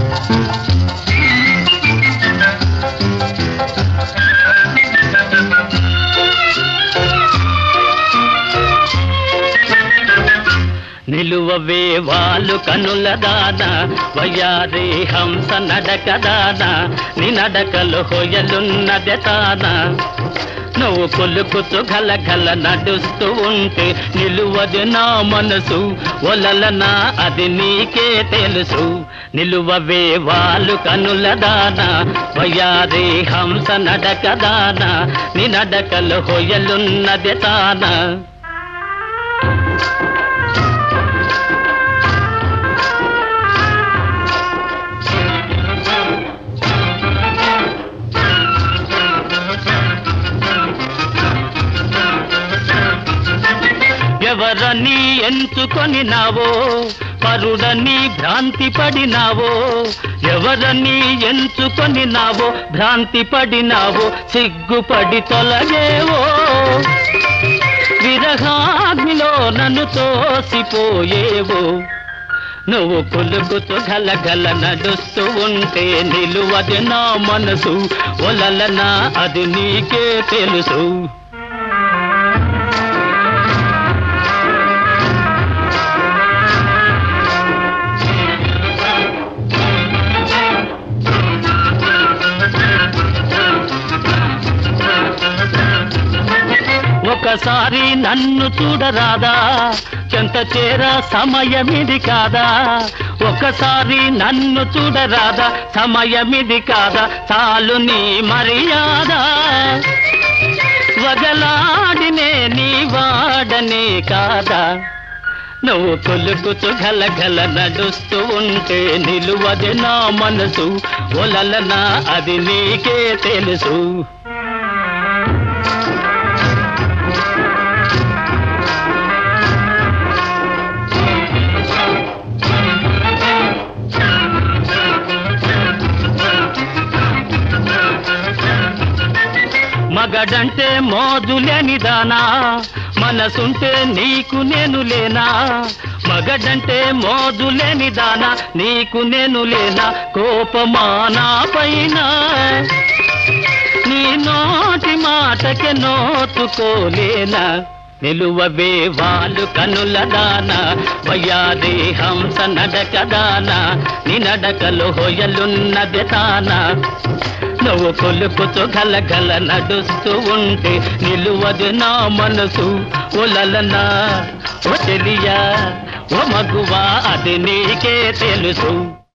నిలువవే వాళ్ళు కనుల దాన వయ్యారి హంస నడక దాన నీ నడకలు హొయలున్నదె తాన నువ్వు కొలుకుతూ గల గల నడుస్తూ ఉంటే నిలువది నా మనసు ఒలలనా అది నీకే తెలుసు నిలువవే వాళ్ళు కనుల దాన వయ్యారి హంస నడక దాన నీ నడకలు హొయలున్నదె తానా ఎవరని ఎంచుకొని నావో పరుడని భ్రాంతి పడినావో ఎవరని ఎంచుకొని నావో భ్రాంతి పడినావో సిగ్గుపడి తొలగేవో విరహాగ్నిలో నన్ను తోసిపోయేవో నువ్వు కొలుకుతూ గలగల నడుస్తూ ఉంటే నిలువది నా మనసు ఒలలనా అది నీకే తెలుసు ఒకసారి నన్ను చూడరాదా చెంత చేర సమయమిది కాదా ఒకసారి నన్ను చూడరాదా సమయమిది కాదా చాలు నీ మర్యాద వగలాడినే నీ వాడనే కాదా నువ్వు కొలుకుతూ గలగల నడుస్తూ ఉంటే నిలువది నా మనసు ఒలలనా అది నీకే తెలుసు మగడంటే మోజులేని దానా మనసుంటే నీకు నేను లేనా మగడంటే మోజులేని దానా నీకు నేను లేనా కోపమానా పైన నీ నోటి మాటకి నోచుకోలేనా నిలువవే వాళ్ళు కనుల దాన వయ్యాది హంస నడక దాన నీ నడకలు హొయలున్నది తానా నువ్వు కొలుకుతూ గలగల నడుస్తూ ఉంటే నిలువదు నా మనసు ఒలలనా ఓ తెలియా ఓ మగువా అది నీకే తెలుసు